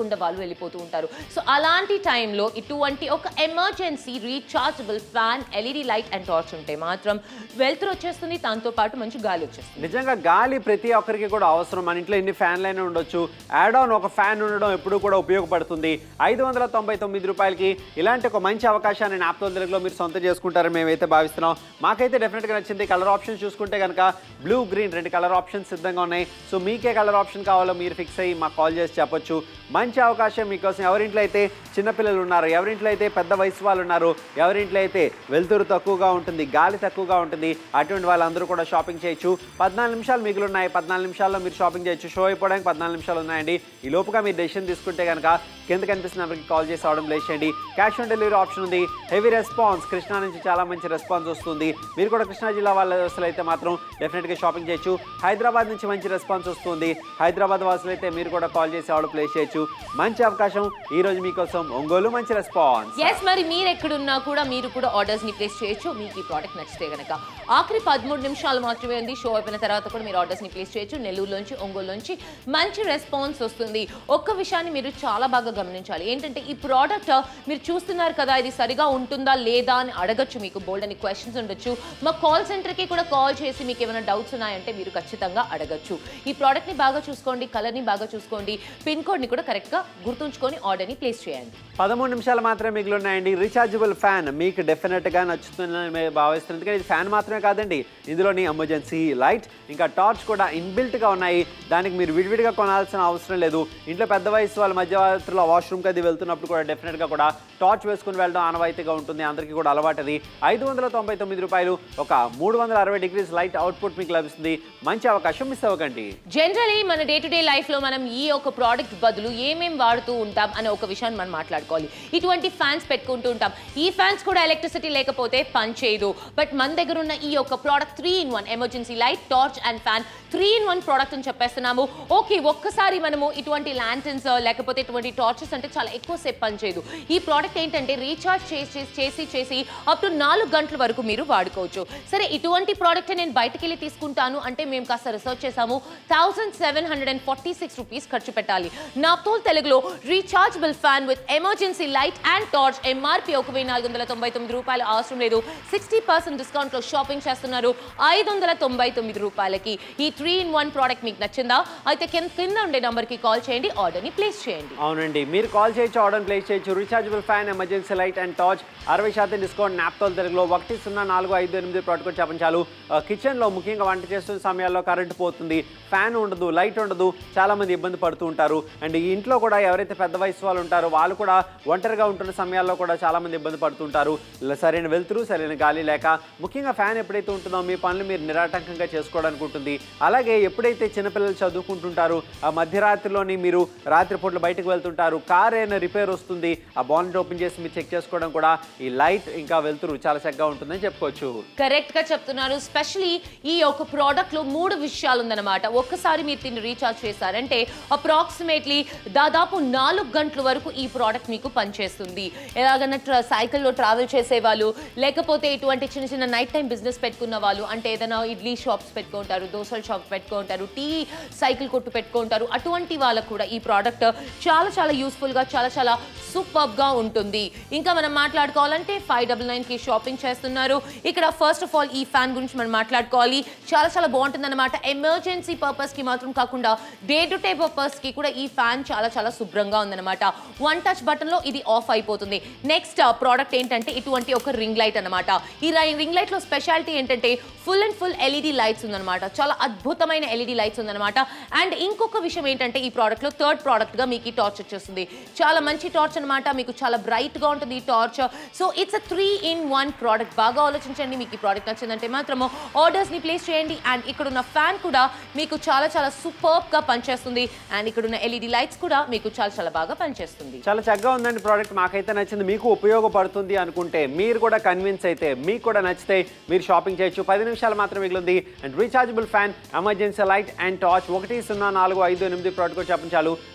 తెలియకుండా వాళ్ళు వెళ్ళిపోతూ ఉంటారు సో అలాంటి టైంలో ఇటువంటి ఒక emergency rechargeable fan LED light and torch ఉంటే మాత్రం వెలుతురు వచ్చేస్తుంది దాంతో పాటు మంచి గాలి వచ్చేస్తుంది నిజంగా గాలి ప్రతి ఒక్కరికి కూడా అవసరం మన ఇంట్లో ఎన్ని ఫ్యాన్లు అయినా ఉండొచ్చు యాడ్ ఆన్ ఒక ఫ్యాన్ ఉండడం ఎప్పుడు కూడా ఉపయోగపడుతుంది ఐదు వందల తొంభై తొమ్మిది రూపాయలకి ఇలాంటి ఒక మంచి అవకాశాన్ని నాప్తో తెలుగులో మీరు సొంతం చేసుకుంటారని మేమైతే భావిస్తున్నాం మాకైతే డెఫినెట్గా నచ్చింది కలర్ ఆప్షన్ చూసుకుంటే కనుక బ్లూ గ్రీన్ రెండు కలర్ ఆప్షన్స్ సిద్ధంగా ఉన్నాయి సో మీకే కలర్ ఆప్షన్ కావాలో మీరు ఫిక్స్ అయ్యి మాకు కాల్ చేసి చెప్పొచ్చు మంచి అవకాశం మీకోసం ఎవరింట్లో అయితే చిన్నపిల్లలు ఉన్నారు ఎవరింట్లో అయితే పెద్ద వయసు వాళ్ళు ఉన్నారు ఎవరింట్లో అయితే వెలుతురు తక్కువగా ఉంటుంది గాలి తక్కువగా ఉంటుంది అటువంటి వాళ్ళందరూ కూడా షాపింగ్ చేయొచ్చు పద్నాలుగు నిమిషాలు మిగిలి ఉన్నాయి పద్నాలుగు నిమిషాల్లో మీరు షాపింగ్ చేయొచ్చు షో అయిపోవడానికి పద్నాలుగు నిమిషాలు ఉన్నాయండి ఈ లోపుగా మీరు డెసిషన్ తీసుకుంటే కనుక కింద కనిపిస్తున్న నెంబర్కి కాల్ చేసి అవడం లేచేయండి క్యాష్ ఆన్ డెలివరీ ఆప్షన్ ఉంది హెవీ రెస్పాన్స్ కృష్ణా నుంచి చాలా మంచి రెస్పాన్స్ వస్తుంది మీరు కూడా కృష్ణా జిల్లా వాళ్ళ వాసులు అయితే మాత్రం డెఫినెట్గా షాపింగ్ చేయొచ్చు హైదరాబాద్ నుంచి మంచి రెస్పాన్స్ వస్తుంది హైదరాబాద్ వాసులు అయితే మీరు కూడా కాల్ చేసి ఆర్డర్ ప్లేస్ చేయొచ్చు మంచి అవకాశం ఈ రోజు మీకోసం ఒంగోలు మంచి రెస్పాన్స్ ఎస్ మరి మీరు ఎక్కడున్నా కూడా మీరు కూడా ఆర్డర్స్ ని ప్లేస్ చేయొచ్చు మీకు ఈ ప్రోడక్ట్ నచ్చితే గనక ఆఖరి పదమూడు నిమిషాలు మాత్రమే ఉంది షో అయిపోయిన తర్వాత కూడా మీరు ఆర్డర్స్ ని ప్లేస్ చేయొచ్చు నెల్లూరులోంచి ఒంగోలులోంచి మంచి రెస్పాన్స్ వస్తుంది ఒక్క విషయాన్ని మీరు చాలా బాగా గమనించాలి ఏంటంటే ఈ ప్రోడక్ట్ మీరు చూస్తున్నారు కదా ఇది సరిగా ఉంటుందా లేదా అని అడగచ్చు మీకు బోల్డ్ అని క్వశ్చన్స్ ఉండొచ్చు మా కాల్ సెంటర్కి కూడా కాల్ చేసి మీకు ఏమైనా డౌట్స్ ఉన్నాయంటే మీరు ఖచ్చితంగా అడగచ్చు ఈ ప్రోడక్ట్ని బాగా చూసుకోండి కలర్ని బాగా చూసుకోండి పిన్ కోడ్ని కూడా కరెక్ట్గా గుర్తుంచుకొని ఆర్డర్ని ప్లేస్ చేయండి పదమూడు నిమిషాలు మాత్రమే మిగిలి ఉన్నాయండి రీఛార్జబుల్ ఫ్యాన్ మీకు డెఫినెట్గా నచ్చుతుందని మేము భావిస్తున్నాం ఎందుకంటే ఇది ఫ్యాన్ మాత్రమే కాదండి ఇందులోని ఎమర్జెన్సీ లైట్ ఇంకా టార్చ్ కూడా ఇన్బిల్ట్గా ఉన్నాయి దానికి మీరు విడివిడిగా కొనాల్సిన అవసరం లేదు ఇంట్లో పెద్ద వయసు వాళ్ళ మధ్యరాత్రిలో వాష్రూమ్కి అది వెళ్తున్నప్పుడు కూడా డెఫినెట్గా కూడా టార్చ్ వేసుకుని వెళ్ళడం ఆనవాయితీగా ఉంటుంది అందరికీ కూడా అలవాటది ఐదు వందల తొంభై తొమ్మిది రూపాయలు ఒక మూడు వందల అరవై డిగ్రీస్ లైట్ అవుట్పుట్ మీకు లభిస్తుంది మంచి అవకాశం మిస్ అవ్వకండి జనరలీ మన డే టు డే లైఫ్లో మనం ఈ ఒక ప్రోడక్ట్ బదులు ఏమేం వాడుతూ ఉంటాం అనే ఒక విషయాన్ని మనం మాట్లాడుకోవాలి ఇటువంటి ఫ్యాన్స్ పెట్టుకుంటూ ఉంటాం ఈ ఫ్యాన్స్ కూడా ఎలక్ట్రిసిటీ లేకపోతే పని చేయదు బట్ మన దగ్గర ఉన్న ఈ యొక్క product three in one emergency light torch and fan three in one product అని చెప్పేస్తున్నాము ఓకే ఒక్కసారి మనము ఇటువంటి ల్యాంటన్స్ లేకపోతే ఇటువంటి టార్చెస్ అంటే చాలా ఎక్కువసేపు పనిచేయదు ఈ ప్రోడక్ట్ ఏంటంటే రీఛార్జ్ చేసి చేసి చేసి అప్ టు నాలుగు గంటల వరకు మీరు వాడుకోవచ్చు సరే ఇటువంటి ప్రోడక్ట్ నేను బయటకు వెళ్ళి తీసుకుంటాను అంటే మేము కాస్త రీసెర్చ్ చేసాము thousand seven hundred and forty six rupees ఖర్చు పెట్టాలి నాప్తోల్ తెలుగులో rechargeable fan with emergency light and torch MRP ఒక వెయ్యి నాలుగు వందల తొంభై తొమ్మిది రూపాయలు అవసరం లేదు సిక్స్టీ పర్సెంట్ డిస్కౌంట్లో షాపింగ్ చేస్తున్నారు ఐదు వందల తొంభై తొమ్మిది రూపాయలకి ఈ త్రీ ఇన్ వన్ ప్రోడక్ట్ మీకు నచ్చిందా అయితే కింద కింద ఉండే నంబర్కి కాల్ చేయండి ఆర్డర్ని ప్లేస్ చేయండి అవునండి మీరు కాల్ చేయొచ్చు ఆర్డర్ ప్లేస్ చేయొచ్చు rechargeable fan emergency light and torch అరవై శాతం డిస్కౌంట్ నాప్తోల్ తెలుగులో ఒకటి సున్నా నాలుగు ఐదు ఎనిమిది ప్రోడక్ట్ చెప్పండి చాలు ఆ, కిచెన్లో ముఖ్యంగా వంట చేస్తున్న సమయాల్లో కరెంట్ పోతుంది ఫ్యాన్ ఉండదు లైట్ ఉండదు చాలా మంది ఇబ్బంది పడుతూ ఉంటారు అండ్ ఈ ఇంట్లో కూడా ఎవరైతే పెద్ద వయసు వాళ్ళు ఉంటారో వాళ్ళు కూడా ఒంటరిగా ఉంటున్న సమయాల్లో కూడా చాలా మంది ఇబ్బంది పడుతుంటారు ఇలా సరైన వెలుతురు సరైన గాలి లేక ముఖ్యంగా ఫ్యాన్ ఎప్పుడైతే ఉంటుందో మీ పనులు మీరు నిరాటంకంగా చేసుకోవడానికి ఉంటుంది అలాగే ఎప్పుడైతే చిన్నపిల్లలు చదువుకుంటుంటారు ఆ మధ్యరాత్రిలోని మీరు రాత్రిపూట్ల బయటకు వెళ్తుంటారు కార్ అయినా రిపేర్ వస్తుంది ఆ బాండ్ ఓపెన్ చేసి మీరు చెక్ చేసుకోవడం కూడా ఈ లైట్ ఇంకా వెలుతురు చాలా చక్కగా ఉంటుందని చెప్పుకోవచ్చు కరెక్ట్ గా చెప్తున్నారు స్పెషలీ ఈ యొక్క ప్రోడక్ట్ లో మూడు విషయాలు ఉందన్నమాట ఒక్కసారి మీరు దీన్ని రీఛార్జ్ చేశారంటే అప్రాక్సిమేట్లీ దాదాపు నాలుగు గంటల వరకు ఈ ప్రోడక్ట్ మీకు పనిచేస్తుంది ఎలాగన్నా ట్ర సైకిల్లో ట్రావెల్ చేసే వాళ్ళు లేకపోతే ఇటువంటి చిన్న చిన్న నైట్ టైం బిజినెస్ పెట్టుకున్న వాళ్ళు అంటే ఏదైనా ఇడ్లీ షాప్స్ పెట్టుకుంటారు దోసల షాప్ పెట్టుకుంటారు టీ సైకిల్ కొట్టు పెట్టుకుంటారు అటువంటి వాళ్ళకు కూడా ఈ ప్రోడక్ట్ చాలా చాలా యూస్ఫుల్గా చాలా చాలా సూపర్గా ఉంటుంది ఇంకా మనం మాట్లాడుకోవాలంటే ఫైవ్ డబల్ నైన్కి షాపింగ్ చేస్తున్నారు ఇక్కడ ఫస్ట్ ఆఫ్ ఆల్ ఈ ఫ్యాన్ గురించి మనం మాట్లాడుకోవాలి చాలా చాలా బాగుంటుంది అనమాట ఎమర్జెన్సీ పర్పస్కి మాత్రం కాకుండా డే టు డే పర్పస్కి కూడా ఈ ఫ్యాన్ చాలా చాలా శుభ్రంగా ఉందన్నమాట వన్ టచ్ బటన్లో ఇది ఆఫ్ అయిపోతుంది నెక్స్ట్ ప్రోడక్ట్ ఏంటంటే ఇటువంటి ఒక రింగ్ లైట్ అనమాట ఈ రింగ్ లైట్లో స్పెషాలిటీ ఏంటంటే full and full LED lights ఉందన్నమాట చాలా అద్భుతమైన ఎల్ఈడి లైట్స్ ఉందన్నమాట అండ్ ఇంకొక విషయం ఏంటంటే ఈ ప్రోడక్ట్లో థర్డ్ ప్రోడక్ట్గా మీకు ఈ టార్చ్ వచ్చేస్తుంది చాలా మంచి టార్చ్ అనమాట మీకు చాలా బ్రైట్గా ఉంటుంది ఈ torch so it's a three in one product బాగా ఆలోచించండి మీకు ఈ ప్రోడక్ట్ నచ్చిందంటే మాత్రము ఆర్డర్స్ని ప్లేస్ చేయండి అండ్ ఇక్కడ ఉన్న ఫ్యాన్ కూడా మీకు చాలా చాలా సూపర్గా పనిచేస్తుంది అండ్ ఇక్కడ ఉన్న ఎల్ఈడి లైట్స్ కూడా మీకు చాలా చాలా బాగా పనిచేస్తుంది చాలా చక్కగా ఉందండి ప్రోడక్ట్ మాకైతే నచ్చింది మీకు ఉపయోగపడుతుంది అనుకుంటే మీరు కూడా కన్విన్స్ అయితే మీకు కూడా నచ్చితే మీరు షాపింగ్ చేయొచ్చు పది నిమిషాలు మాత్రం మిగిలింది and rechargeable fan emergency light and torch ఒకటి సున్నా నాలుగు ఐదు ఎనిమిది ప్రోడక్ట్ చెప్పండి చాలు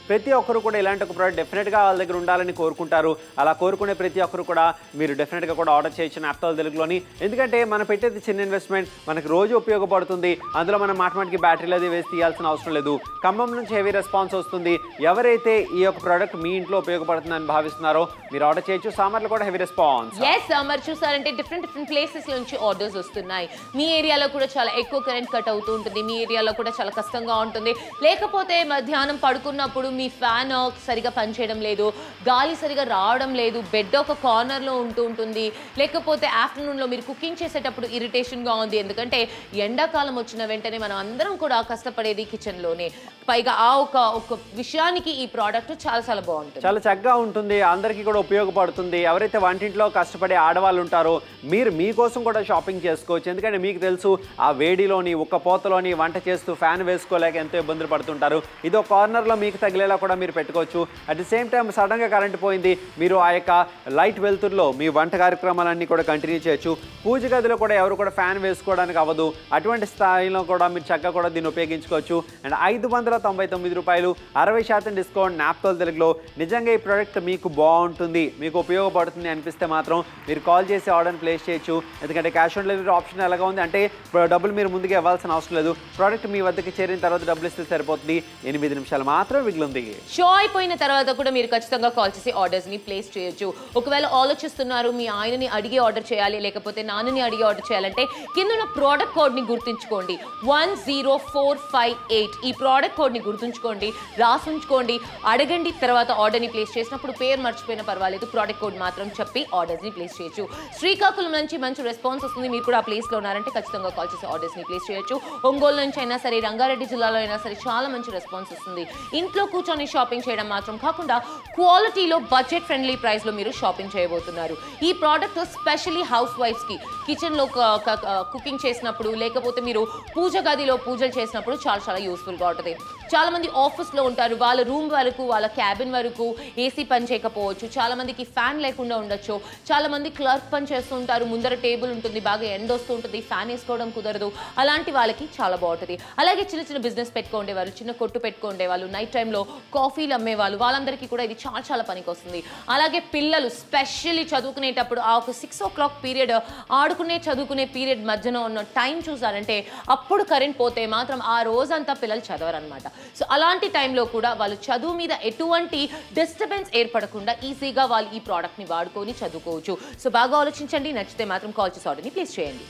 ప్రతి ఒక్కరు కూడా ఇలాంటి ఒక ప్రోడక్ట్ డెఫినెట్గా వాళ్ళ దగ్గర ఉండాలని కోరుకుంటారు అలా కోరుకునే ప్రతి ఒక్కరు కూడా మీరు డెఫినెట్గా కూడా ఆర్డర్ చేయొచ్చు నాప్తాల్ తెలుగులోని ఎందుకంటే మనం పెట్టేది చిన్న ఇన్వెస్ట్మెంట్ మనకు రోజు ఉపయోగపడుతుంది అందులో మనం మాటమాటికి బ్యాటరీలు అది వేసి తీయాల్సిన అవసరం లేదు ఖమ్మం నుంచి హెవీ రెస్పాన్స్ వస్తుంది ఎవరైతే ఈ యొక్క ప్రోడక్ట్ మీ ఇంట్లో ఉపయోగపడుతుందని భావిస్తున్నారో మీరు ఆర్డర్ చేయొచ్చు సామర్లు కూడా హెవీ రెస్పాన్స్ ఎస్ మరి చూసారంటే డిఫరెంట్ డిఫరెంట్ ప్లేసెస్ నుంచి ఆర్డర్స్ వస్తున్నాయి మీ ఏరియాలో కూడా చాలా ఎక్కువ కరెంట్ కట్ అవుతూ ఉంటుంది మీ ఏరియాలో కూడా చాలా కష్టంగా ఉంటుంది లేకపోతే మధ్యాహ్నం పడుకున్నప్పుడు మీ ఫ్యాన్ సరిగా పనిచేయడం లేదు గాలి సరిగా రావడం లేదు బెడ్ ఒక కార్నర్లో ఉంటూ ఉంటుంది లేకపోతే ఆఫ్టర్నూన్లో మీరు కుకింగ్ చేసేటప్పుడు ఇరిటేషన్గా ఉంది ఎందుకంటే ఎండాకాలం వచ్చిన వెంటనే మనం అందరం కూడా కష్టపడేది కిచెన్లోనే పైగా ఆ ఒక ఒక విషయానికి ఈ ప్రోడక్ట్ చాలా చాలా బాగుంటుంది చాలా చక్కగా ఉంటుంది అందరికీ కూడా ఉపయోగపడుతుంది ఎవరైతే వంటింట్లో కష్టపడే ఆడవాళ్ళు ఉంటారో మీరు మీకోసం కూడా షాపింగ్ చేసుకోవచ్చు ఎందుకంటే మీకు తెలుసు ఆ వేడిలోని ఉక్క పోతలోని వంట చేస్తూ ఫ్యాన్ వేసుకోలేక ఎంతో ఇబ్బందులు పడుతుంటారు ఇది ఒక కార్నర్లో మీకు తగిలేలా కూడా మీరు పెట్టుకోవచ్చు అట్ ది సేమ్ టైం సడన్గా కరెంట్ పోయింది మీరు ఆ యొక్క లైట్ వెలుతురులో మీ వంట కార్యక్రమాలన్నీ కూడా కంటిన్యూ చేయొచ్చు పూజ గదిలో కూడా ఎవరు కూడా ఫ్యాన్ వేసుకోవడానికి అవ్వదు అటువంటి స్థాయిలో కూడా మీరు చక్కగా కూడా దీన్ని ఉపయోగించుకోవచ్చు అండ్ ఐదు వందల తొంభై తొమ్మిది రూపాయలు అరవై శాతం డిస్కౌంట్ నాప్తోల్ తెలుగులో నిజంగా ఈ ప్రోడక్ట్ మీకు బాగుంటుంది మీకు ఉపయోగపడుతుంది అనిపిస్తే మాత్రం మీరు కాల్ చేసి ఆర్డర్ ప్లేస్ చేయొచ్చు ఎందుకంటే క్యాష్ ఆన్ డెలివరీ ఆప్షన్ ఎలాగా ఉంది అంటే ఇప్పుడు డబ్బులు మీరు ముందుగా ఇవ్వాల్సిన అవసరం లేదు ప్రోడక్ట్ మీ వద్దకి చేరిన తర్వాత డబ్బులు ఇస్తే సరిపోతుంది ఎనిమిది నిమిషాలు మాత్రం మిగిలింది షో అయిపోయిన తర్వాత కూడా మీరు ఖచ్చితంగా కాల్ చేసి ఆర్డర్స్ ని ప్లేస్ చేయొచ్చు ఒకవేళ ఆలోచిస్తున్నారు మీ ఆయనని అడిగి ఆర్డర్ చేయాలి లేకపోతే నాన్నని అడిగి ఆర్డర్ చేయాలంటే కింద ఉన్న ప్రోడక్ట్ కోడ్ ని గుర్తుంచుకోండి one zero four five eight ఈ ప్రోడక్ట్ కోడ్ ని గుర్తుంచుకోండి రాసుంచుకోండి అడగండి తర్వాత ఆర్డర్ ని ప్లేస్ చేసినప్పుడు పేరు మర్చిపోయినా పర్వాలేదు ప్రోడక్ట్ కోడ్ మాత్రం చెప్పి ఆర్డర్స్ ని ప్లేస్ చేయొచ్చు శ్రీకాకుళం నుంచి మంచి రెస్పాన్స్ వస్తుంది మీరు కూడా ఆ ప్లేస్ లో ఉన్నారంటే ఖచ్చితంగా కాల్ చేసి ఆర్డర్స్ ని ప్లేస్ చేయొచ్చు ఒంగోలు నుంచి అయినా సరే రంగారెడ్డి జిల్లాలో అయినా సరే చాలా మంచి రెస్పాన్స్ వస్తుంది ఇంట్లో కూర్చొని షాపింగ్ చేయడం మాత్రం కాకుండా క్వాలిటీలో బడ్జెట్ ఫ్రెండ్లీ ప్రైస్ లో మీరు షాపింగ్ చేయబోతున్నారు ఈ ప్రోడక్ట్ స్పెషల్లీ హౌస్ వైఫ్స్ కి కిచెన్ లో కుకింగ్ చేసినప్పుడు లేకపోతే మీరు పూజ గదిలో పూజలు చేసినప్పుడు చాలా చాలా యూస్ఫుల్ గా ఉంటుంది చాలా మంది ఆఫీస్ లో ఉంటారు వాళ్ళ రూమ్ వరకు వాళ్ళ క్యాబిన్ వరకు ఏసీ పని చేయకపోవచ్చు చాలా మందికి ఫ్యాన్ లేకుండా ఉండొచ్చు చాలా మంది క్లర్క్ పని చేస్తూ ఉంటారు ముందర టేబుల్ ఉంటుంది బాగా ఎండ వస్తూ ఉంటుంది ఫ్యాన్ వేసుకోవడం కుదరదు అలాంటి వాళ్ళకి చాలా బాగుంటుంది అలాగే చిన్న చిన్న బిజినెస్ పెట్టుకోండే వాళ్ళు చిన్న కొట్టు పెట్టుకోండే వాళ్ళు నైట్ టైంలో కాఫీలు అమ్మే వాళ్ళు వాళ్ళందరికీ కూడా ఇది చాలా చాలా పనికి వస్తుంది అలాగే పిల్లలు స్పెషల్లీ చదువుకునేటప్పుడు ఆ ఒక సిక్స్ ఓ క్లాక్ పీరియడ్ ఆడుకునే చదువుకునే పీరియడ్ మధ్యన ఉన్న టైం చూసారంటే అప్పుడు కరెంట్ పోతే మాత్రం ఆ రోజంతా పిల్లలు చదవరనమాట సో అలాంటి టైంలో కూడా వాళ్ళు చదువు మీద ఎటువంటి డిస్టర్బెన్స్ ఏర్పడకుండా ఈజీగా వాళ్ళు ఈ ప్రోడక్ట్ని వాడుకొని చదువుకోవచ్చు సో బాగా ఆలోచించండి నచ్చితే మాత్రం కాల్ చేసి ఆర్డర్ని ప్లేస్ చేయండి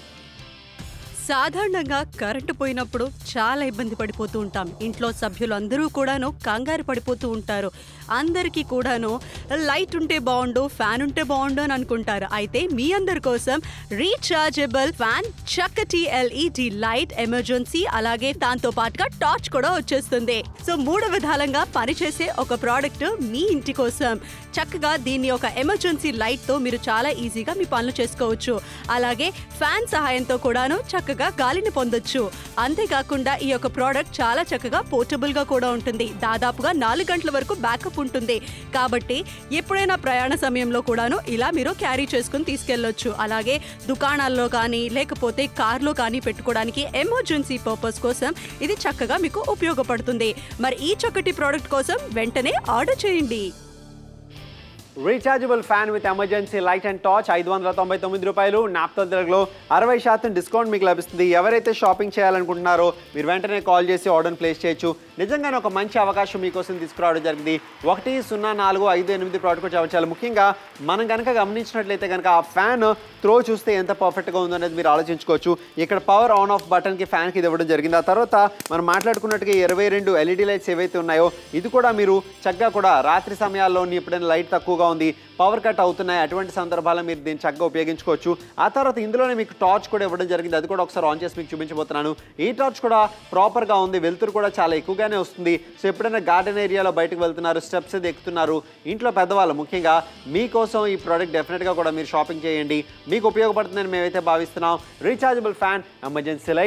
సాధారణంగా కరెంటు పోయినప్పుడు చాలా ఇబ్బంది పడిపోతూ ఉంటాం ఇంట్లో సభ్యులు అందరూ కూడాను కంగారు పడిపోతూ ఉంటారు అందరికీ కూడాను లైట్ ఉంటే బాగుండు ఫ్యాన్ ఉంటే బాగుండు అని అనుకుంటారు అయితే మీ అందరి కోసం రీఛార్జబుల్ ఫ్యాన్ చక్కటి ఎల్ఈడి లైట్ ఎమర్జెన్సీ అలాగే దాంతో పాటుగా టార్చ్ కూడా వచ్చేస్తుంది సో మూడు విధాలంగా పనిచేసే ఒక ప్రోడక్ట్ మీ ఇంటి కోసం చక్కగా దీన్ని ఒక ఎమర్జెన్సీ లైట్ తో మీరు చాలా ఈజీగా మీ పనులు చేసుకోవచ్చు అలాగే ఫ్యాన్ సహాయంతో కూడాను చక్కగా గాలిని పొందొచ్చు అంతేకాకుండా ఈ యొక్క ప్రోడక్ట్ చాలా చక్కగా పోర్టబుల్ గా కూడా ఉంటుంది దాదాపుగా నాలుగు గంటల వరకు బ్యాకప్ ఉంటుంది కాబట్టి ఎప్పుడైనా ప్రయాణ సమయంలో కూడాను ఇలా మీరు క్యారీ చేసుకుని తీసుకెళ్ళొచ్చు అలాగే దుకాణాల్లో కానీ లేకపోతే కార్లో కానీ పెట్టుకోవడానికి ఎమర్జెన్సీ పర్పస్ కోసం ఇది చక్కగా మీకు ఉపయోగపడుతుంది మరి ఈ చక్కటి ప్రోడక్ట్ కోసం వెంటనే ఆర్డర్ చేయండి rechargeable fan with emergency light and torch ఐదు వందల తొంభై తొమ్మిది రూపాయలు నాప్తో తెలుగులో అరవై శాతం డిస్కౌంట్ మీకు లభిస్తుంది ఎవరైతే షాపింగ్ చేయాలనుకుంటున్నారో మీరు వెంటనే కాల్ చేసి ఆర్డర్ ప్లేస్ చేయొచ్చు నిజంగానే ఒక మంచి అవకాశం మీకోసం తీసుకురావడం జరిగింది ఒకటి సున్నా నాలుగు ఐదు ఎనిమిది ప్రోడక్ట్ చాలా ముఖ్యంగా మనం కనుక గమనించినట్లయితే కనుక ఆ ఫ్యాన్ త్రో చూస్తే ఎంత పర్ఫెక్ట్గా ఉందో అనేది మీరు ఆలోచించుకోవచ్చు ఇక్కడ పవర్ ఆన్ ఆఫ్ బటన్కి ఫ్యాన్కి ఇది ఇవ్వడం జరిగింది ఆ తర్వాత మనం మాట్లాడుకున్నట్టుగా ఇరవై రెండు ఎల్ఈడి లైట్స్ ఏవైతే ఉన్నాయో ఇది కూడా మీరు చక్కగా కూడా రాత్రి సమయాల్లో ఎప్పుడైనా లైట్ తక్కువగా ఉంది పవర్ కట్ అవుతున్నాయి అటువంటి సందర్భాల్లో మీరు దీన్ని చక్కగా ఉపయోగించుకోవచ్చు ఆ తర్వాత ఇందులోనే మీకు టార్చ్ కూడా ఇవ్వడం జరిగింది అది కూడా ఒకసారి ఆన్ చేసి మీకు చూపించబోతున్నాను ఈ టార్చ్ కూడా ప్రాపర్గా ఉంది వెలుతురు కూడా చాలా ఎక్కువగానే వస్తుంది సో ఎప్పుడైనా గార్డెన్ ఏరియాలో బయటకు వెళ్తున్నారు స్టెప్స్ అది ఎక్కుతున్నారు ఇంట్లో పెద్దవాళ్ళు ముఖ్యంగా మీకోసం ఈ ప్రోడక్ట్ డెఫినెట్గా కూడా మీరు షాపింగ్ చేయండి మీకు ఉపయోగపడుతుందని మేమైతే భావిస్తున్నాం rechargeable fan emergency light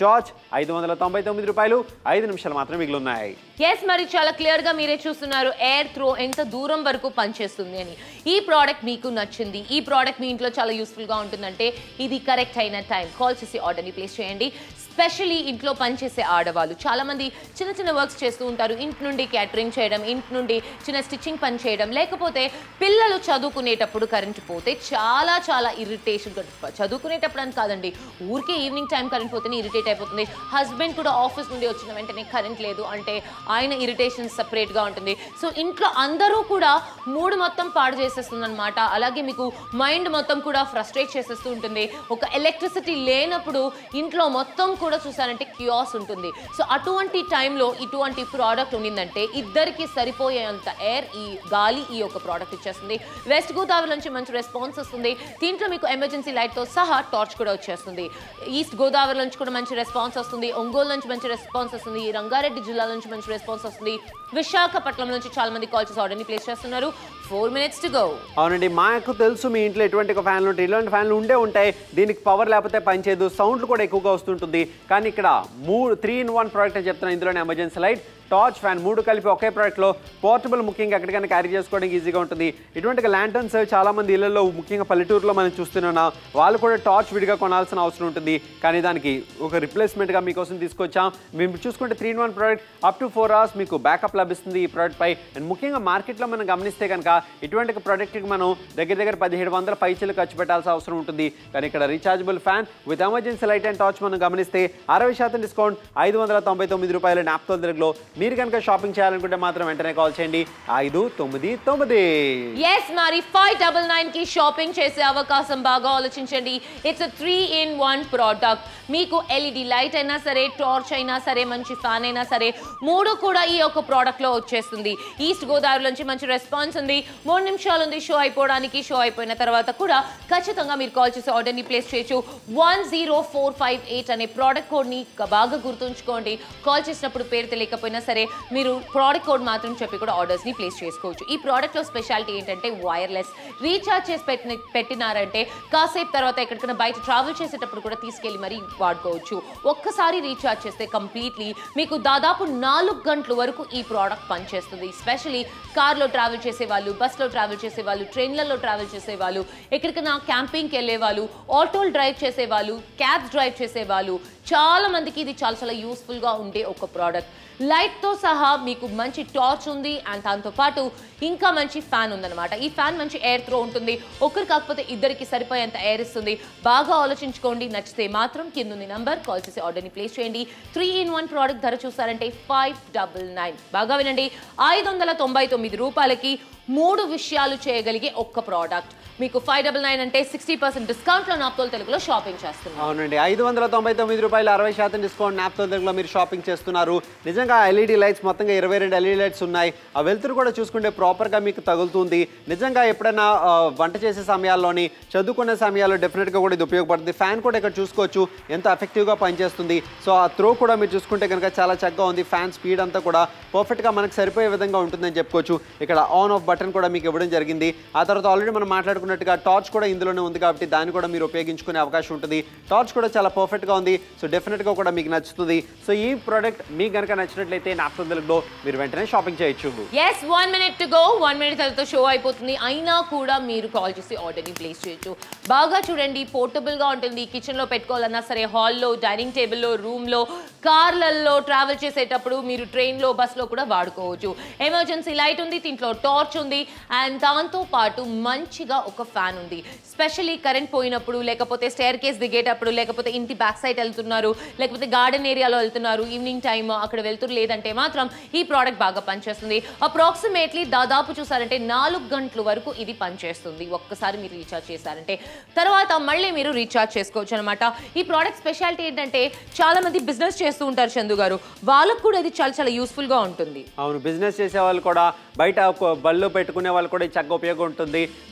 torch ఐదు వందల తొంభై తొమ్మిది రూపాయలు ఐదు నిమిషాలు మాత్రం మిగిలిన్నాయి ఎస్ మరి చాలా క్లియర్ గా మీరే చూస్తున్నారు ఎయిర్ త్రో ఎంత దూరం వరకు పనిచేస్తుంది అని ఈ ప్రోడక్ట్ మీకు నచ్చింది ఈ ప్రోడక్ట్ మీ ఇంట్లో చాలా యూస్ఫుల్ గా ఉంటుందంటే ఇది కరెక్ట్ అయిన టైం కాల్ చేసి ఆర్డర్ని ప్లేస్ చేయండి స్పెషలీ ఇంట్లో పనిచేసే ఆడవాళ్ళు చాలా మంది చిన్న చిన్న వర్క్స్ చేస్తూ ఉంటారు ఇంటి నుండి క్యాటరింగ్ చేయడం ఇంటి నుండి చిన్న స్టిచ్చింగ్ పని చేయడం లేకపోతే పిల్లలు చదువుకునేటప్పుడు కరెంట్ పోతే చాలా చాలా ఇరిటేషన్ చదువుకునేటప్పుడు అని కాదండి ఊరికే ఈవినింగ్ టైం కరెంట్ పోతేనే ఇరిటేట్ అయిపోతుంది హస్బెండ్ కూడా ఆఫీస్ నుండి వచ్చిన వెంటనే కరెంట్ లేదు అంటే ఆయన ఇరిటేషన్ సపరేట్గా ఉంటుంది సో ఇంట్లో అందరూ కూడా మూడు మొత్తం పాడు చేసేస్తుంది అనమాట అలాగే మీకు మైండ్ మొత్తం కూడా ఫ్రస్ట్రేట్ చేసేస్తూ ఉంటుంది ఒక ఎలక్ట్రిసిటీ లేనప్పుడు ఇంట్లో మొత్తం కూడా చూసారంటే క్యూస్ ఉంటుంది సో అటువంటి టైంలో ఇటువంటి ప్రోడక్ట్ ఉండిందంటే ఇద్దరికి సరిపోయేంత ఎయిర్ ఈ గాలి ఈ యొక్క ప్రోడక్ట్ ఇచ్చేస్తుంది వెస్ట్ గోదావరి నుంచి మంచి రెస్పాన్స్ వస్తుంది దీంట్లో మీకు ఎమర్జెన్సీ లైట్తో సహా టార్చ్ కూడా వచ్చేస్తుంది ఈస్ట్ గోదావరి నుంచి కూడా మంచి రెస్పాన్స్ వస్తుంది ఒంగోలు నుంచి మంచి రెస్పాన్స్ వస్తుంది రంగారెడ్డి జిల్లా నుంచి మంచి రెస్పాన్స్ వస్తుంది విశాఖపట్నం నుంచి చాలా మంది కాల్ చేసి ఆర్డర్ని ప్లేస్ చేస్తున్నారు ఫోర్ మినిట్స్ టు గో అవునండి మాకు తెలుసు మీ ఇంట్లో ఎటువంటి ఒక ఫ్యాన్లు ఉంటాయి ఇలాంటి ఫ్యాన్లు ఉండే ఉంటాయి దీనికి పవర్ లేకపోతే పనిచేయదు సౌండ్లు కూడా ఎక్కువగా వస్తుంటుంది కానీ ఇక్కడ మూడు త్రీ ఇన్ వన్ ప్రోడక్ట్ అని చెప్తున్నాను ఇందులోనే ఎమర్జెన్సీ లైట్ టార్చ్ ఫ్యాన్ మూడు కలిపి ఒకే ప్రోడక్ట్లో పోర్టబుల్ ముఖ్యంగా ఎక్కడికైనా క్యారీ చేసుకోవడానికి ఈజీగా ఉంటుంది ఇటువంటి ల్యాంటర్న్స్ చాలా మంది ఇళ్లలో ముఖ్యంగా పల్లెటూరులో మనం చూస్తున్నాం వాళ్ళు కూడా టార్చ్ విడిగా కొనాల్సిన అవసరం ఉంటుంది కానీ దానికి ఒక రిప్లేస్మెంట్గా మీకోసం తీసుకొచ్చాం మేము చూసుకుంటే three in one product up to four hours మీకు బ్యాకప్ లభిస్తుంది ఈ ప్రోడక్ట్ పై అండ్ ముఖ్యంగా మార్కెట్లో మనం గమనిస్తే కనుక ఇటువంటి ప్రోడక్ట్కి మనం దగ్గర దగ్గర పదిహేడు వందల పైచలు ఖర్చు పెట్టాల్సిన అవసరం ఉంటుంది కానీ ఇక్కడ rechargeable fan with emergency light and torch మనం గమనిస్తే అరవై శాతం డిస్కౌంట్ ఐదు వందల తొంభై తొమ్మిది రూపాయల నాప్తో తెలుగులో మీరు కనుక షాపింగ్ చేయాలనుకుంటే మాత్రం వెంటనే కాల్ చేయండి ఐదు తొమ్మిది తొమ్మిది ఎస్ మరి ఫైవ్ డబల్ నైన్ కి షాపింగ్ చేసే అవకాశం బాగా ఆలోచించండి it's three in one product మీకు ఎల్ఈడి లైట్ అయినా సరే టార్చ్ అయినా సరే మంచి ఫ్యాన్ అయినా సరే మూడు కూడా ఈ యొక్క ప్రోడక్ట్ లో వచ్చేస్తుంది ఈస్ట్ గోదావరి నుంచి మంచి రెస్పాన్స్ ఉంది మూడు నిమిషాలు ఉంది షో అయిపోవడానికి షో అయిపోయిన తర్వాత కూడా ఖచ్చితంగా మీరు కాల్ చేసి ఆర్డర్ ని ప్లేస్ చేయొచ్చు one zero four five eight అనే ప్రోడక్ట్ కోడ్ ని బాగా గుర్తుంచుకోండి కాల్ చేసినప్పుడు పేరు తెలియకపోయినా సరే మీరు ప్రోడక్ట్ కోడ్ మాత్రం చెప్పి కూడా ఆర్డర్స్ ని ప్లేస్ చేసుకోవచ్చు ఈ ప్రోడక్ట్ లో స్పెషాలిటీ ఏంటంటే వైర్లెస్ రీఛార్జ్ చేసి పెట్టిన పెట్టినారంటే కాసేపు తర్వాత ఎక్కడికైనా బయట ట్రావెల్ చేసేటప్పుడు కూడా తీసుకెళ్లి మరీ వాడుకోవచ్చు ఒక్కసారి రీఛార్జ్ చేస్తే కంప్లీట్లీ మీకు దాదాపు నాలుగు గంటల వరకు ఈ ప్రోడక్ట్ పనిచేస్తుంది స్పెషలీ కార్లో ట్రావెల్ చేసే వాళ్ళు బస్లో ట్రావెల్ చేసే వాళ్ళు ట్రైన్లలో ట్రావెల్ చేసే వాళ్ళు ఎక్కడికైనా క్యాంపింగ్కి వెళ్ళే వాళ్ళు ఆటోలు డ్రైవ్ చేసే వాళ్ళు క్యాబ్స్ డ్రైవ్ చేసే వాళ్ళు చాలా మందికి ఇది చాలా చాలా యూస్ఫుల్గా ఉండే ఒక ప్రోడక్ట్ లైట్తో సహా మీకు మంచి టార్చ్ ఉంది అండ్ దాంతో పాటు ఇంకా మంచి ఫ్యాన్ ఉందన్నమాట ఈ ఫ్యాన్ మంచి ఎయిర్ త్రో ఉంటుంది ఒకరు కాకపోతే ఇద్దరికి సరిపోయేంత ఎయిర్ ఇస్తుంది బాగా ఆలోచించుకోండి నచ్చితే మాత్రం కింద ఉంది నంబర్ కాల్ చేసి ఆర్డర్ని ప్లేస్ చేయండి త్రీ ఇన్ వన్ ప్రోడక్ట్ ధర చూసారంటే ఫైవ్ డబల్ నైన్ బాగా వినండి ఐదు వందల తొంభై తొమ్మిది రూపాయలకి మూడు విషయాలు చేయగలిగే ఒక్క ప్రోడక్ట్ మీకు ఫైవ్ డబల్ నైన్ అంటే సిక్స్టీ పర్సెంట్ డిస్కౌంట్లో నాప్తోల్ తెలుగులో షాపింగ్ చేస్తున్నారు అవునండి ఐదు వందల తొంభై తొమ్మిది రూపాయలు అరవై శాతం డిస్కౌంట్ నాప్తో దగ్గర మీరు షాపింగ్ చేస్తున్నారు నిజంగా ఎల్ఈడి లైట్స్ మొత్తంగా ఇరవై రెండు ఎల్ఈడి లైట్స్ ఉన్నాయి ఆ వెలుతురు కూడా చూసుకుంటే ప్రాపర్గా మీకు తగులుతుంది నిజంగా ఎప్పుడైనా ఆ, వంట చేసే సమయాల్లోని చదువుకునే సమయాల్లో డెఫినెట్గా కూడా ఇది ఉపయోగపడుతుంది ఫ్యాన్ కూడా ఇక్కడ చూసుకోవచ్చు ఎంత ఎఫెక్టివ్గా పనిచేస్తుంది సో ఆ త్రో కూడా మీరు చూసుకుంటే కనుక చాలా చక్కగా ఉంది ఫ్యాన్ స్పీడ్ అంతా కూడా పర్ఫెక్ట్గా మనకు సరిపోయే విధంగా ఉంటుందని చెప్పుకోవచ్చు ఇక్కడ ఆన్ ఆఫ్ బటన్ కూడా మీకు ఇవ్వడం జరిగింది ఆ తర్వాత ఆల్రెడీ మనం మాట్లాడుకున్నట్టుగా టార్చ్ కూడా ఇందులోనే ఉంది కాబట్టి దాన్ని కూడా మీరు ఉపయోగించుకునే అవకాశం ఉంటుంది టార్చ్ కూడా చాలా పర్ఫెక్ట్గా ఉంది సో డెఫినెట్గా కూడా మీకు నచ్చుతుంది సో ఈ ప్రోడక్ట్ మీకు కనుక నచ్చినట్లయితే నాప్తో తెలుగులో మీరు వెంటనే షాపింగ్ చేయొచ్చు yes one minute to go one minute తర్వాత షో అయిపోతుంది అయినా కూడా మీరు కాల్ చేసి ఆర్డర్ని ప్లేస్ చేయొచ్చు బాగా చూడండి పోర్టబుల్గా ఉంటుంది కిచెన్లో పెట్టుకోవాలన్నా సరే హాల్లో డైనింగ్ టేబుల్లో రూమ్లో కార్లలో ట్రావెల్ చేసేటప్పుడు మీరు ట్రైన్లో బస్లో కూడా వాడుకోవచ్చు ఎమర్జెన్సీ లైట్ ఉంది దీంట్లో టార్చ్ ఉంది అండ్ దాంతో పాటు మంచిగా ఒక ఫ్యాన్ ఉంది స్పెషలీ కరెంట్ పోయినప్పుడు లేకపోతే స్టేర్ కేస్ దిగేటప్పుడు లేకపోతే ఇంటి బ్యాక్ సైడ్ వెళ్తున్నారు లేకపోతే గార్డెన్ ఏరియాలో వెళ్తున్నారు ఈవినింగ్ టైం అక్కడ వెళ్తురు లేదంటే మాత్రం ఈ ప్రోడక్ట్ బాగా పనిచేస్తుంది అప్రాక్సిమేట్లీ దాదాపు చూసారంటే నాలుగు గంటల వరకు ఇది పనిచేస్తుంది ఒక్కసారి మీరు రీఛార్జ్ చేశారంటే తర్వాత మళ్ళీ మీరు రీఛార్జ్ చేసుకోవచ్చు అనమాట ఈ ప్రోడక్ట్ స్పెషాలిటీ ఏంటంటే చాలా మంది బిజినెస్ చేస్తూ ఉంటారు చందు గారు వాళ్ళకు కూడా ఇది చాలా చాలా యూస్ఫుల్ గా ఉంటుంది అవును బిజినెస్ చేసే వాళ్ళు కూడా బయట ఒక బళ్ళు పెట్టుకునే వాళ్ళు కూడా ఇది చక్కగా ఉపయోగం ఉంటుంది rechargeable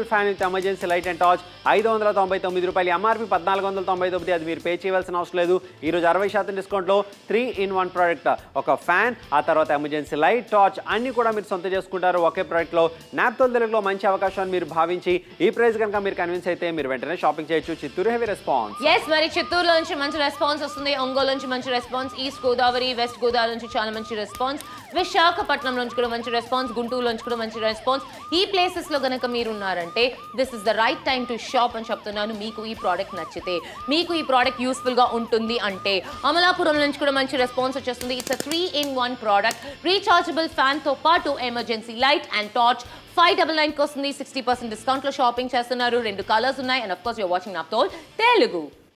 fan with emergency light and torch ఐదు వందల తొంభై తొమ్మిది రూపాయలు ఎంఆర్పి పద్నాలుగు వందల తొంభై తొమ్మిది అది మీరు పే చేయవలసిన అవసరం లేదు ఈరోజు అరవై శాతం డిస్కౌంట్లో త్రీ ఇన్ వన్ ప్రోడక్ట్ ఒక ఫ్యాన్ ఆ తర్వాత ఎమర్జెన్సీ లైట్ టార్చ్ అన్ని కూడా మీరు సొంత చేసుకుంటారు ఒకే ప్రోడక్ట్లో నాప్తోల్ తెలుగులో మంచి అవకాశాన్ని మీరు భావించి ఈ ప్రైస్ కనుక మీరు కన్విన్స్ అయితే మీరు వెంటనే షాపింగ్ చేయొచ్చు చిత్తూరు హెవీ రెస్పాన్స్ ఎస్ మరి చిత్తూరులో నుంచి మంచి రెస్పాన్స్ వస్తుంది ఒంగోలు నుంచి మంచి response east Godavari west Godavari నుంచి చాలా మంచి రెస్పాన్స్ విశాఖపట్నం నుంచి కూడా మంచి రెస్పాన్స్ గుంటూరు నుంచి కూడా మంచి రెస్పాన్స్ ఈ ప్లేసెస్ లో గనక మీరు ఉన్నారంటే this is the right time to shop అని చెప్తున్నాను మీకు ఈ ప్రోడక్ట్ నచ్చితే మీకు ఈ ప్రోడక్ట్ యూస్ఫుల్ గా ఉంటుంది అంటే అమలాపురం నుంచి కూడా మంచి రెస్పాన్స్ వచ్చేస్తుంది it's a three in one product rechargeable fan తో పాటు emergency light and torch five double నైన్కి వస్తుంది సిక్స్టీ పర్సెంట్ డిస్కౌంట్లో షాపింగ్ చేస్తున్నారు రెండు కలర్స్ ఉన్నాయి and of course you're watching Naaptol Telugu